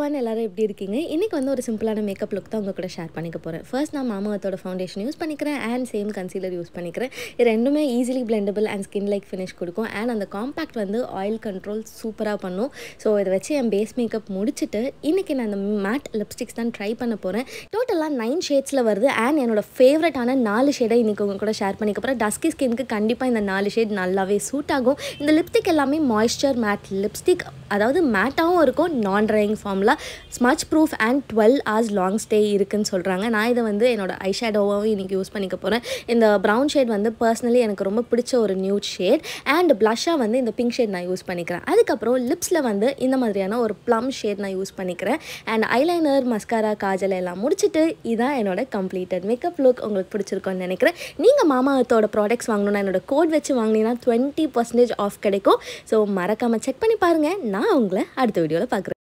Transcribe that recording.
one எல்லாரும் எப்படி இருக்கீங்க இன்றைக்கி வந்து ஒரு சிம்பிளான மேக்கப் லுக் தான் உங்கள் கூட ஷேர் பண்ணிக்க போகிறேன் ஃபர்ஸ்ட் நான் மாமாவத்தோட ஃபவுண்டேஷன் யூஸ் பண்ணிக்கிறேன் அண்ட் சேம் கன்சீலர் யூஸ் பண்ணிக்கிறேன் இது ரெண்டுமே easily blendable and skin like finish கொடுக்கும் அண்ட் அந்த காம்பேக்ட் வந்து ஆயில் கண்ட்ரோல் சூப்பராக பண்ணும் ஸோ இதை வச்சு என் பேஸ் மேக்கப் முடிச்சுட்டு இன்றைக்கி நான் அந்த மேட் லிப்ஸ்டிக்ஸ் தான் ட்ரை பண்ண போகிறேன் டோட்டலாக நைன் ஷேட்ஸில் வருது அண்ட் என்னோட ஃபேவரட்டான நாலு ஷேடை இன்றைக்கி உங்கள் கூட ஷேர் பண்ணிக்க போகிறேன் டஸ்கி ஸ்கின்க்கு கண்டிப்பாக இந்த நாலு ஷேட் நல்லாவே சூட் ஆகும் இந்த லிப்ஸ்டிக் எல்லாமே மாய்ஸ்சர் மேட் லிப்ஸ்டிக் அதாவது மேட்டாகவும் இருக்கும் நான் ட்ரையிங் ஃபார்மில் smudge proof and twelve hours long stay இருக்குன்னு சொல்கிறாங்க நான் இதை வந்து என்னோட ஐ ஷேடோவாகவும் இன்றைக்கி யூஸ் பண்ணிக்க போகிறேன் இந்த ப்ரௌன் ஷேட் வந்து பர்சனலி எனக்கு ரொம்ப பிடிச்ச ஒரு நியூட் ஷேட் அண்ட் ப்ளஷ்ஷாக வந்து இந்த பிங்க் ஷேட் நான் யூஸ் பண்ணிக்கிறேன் அதுக்கப்புறம் லிப்ஸில் வந்து இந்த மாதிரியான ஒரு ப்ளம் ஷேட் நான் யூஸ் பண்ணிக்கிறேன் அண்ட் ஐலைனர் மஸ்காரா காஜல் எல்லாம் முடிச்சுட்டு இதான் என்னோட கம்ப்ளீட்டட் மேக்கப் லுக் உங்களுக்கு பிடிச்சிருக்கோன்னு நினைக்கிறேன் நீங்கள் மாமாவத்தோட ப்ராடக்ட்ஸ் வாங்கணும்னா என்னோட கோட் வச்சு வாங்கினீங்கன்னா டுவெண்ட்டி பர்சன்டேஜ் ஆஃப் கிடைக்கும் ஸோ மறக்காமல் செக் பண்ணி பாருங்கள் நான் உங்களை அடுத்த வீடியோவில் பார்க்குறேன்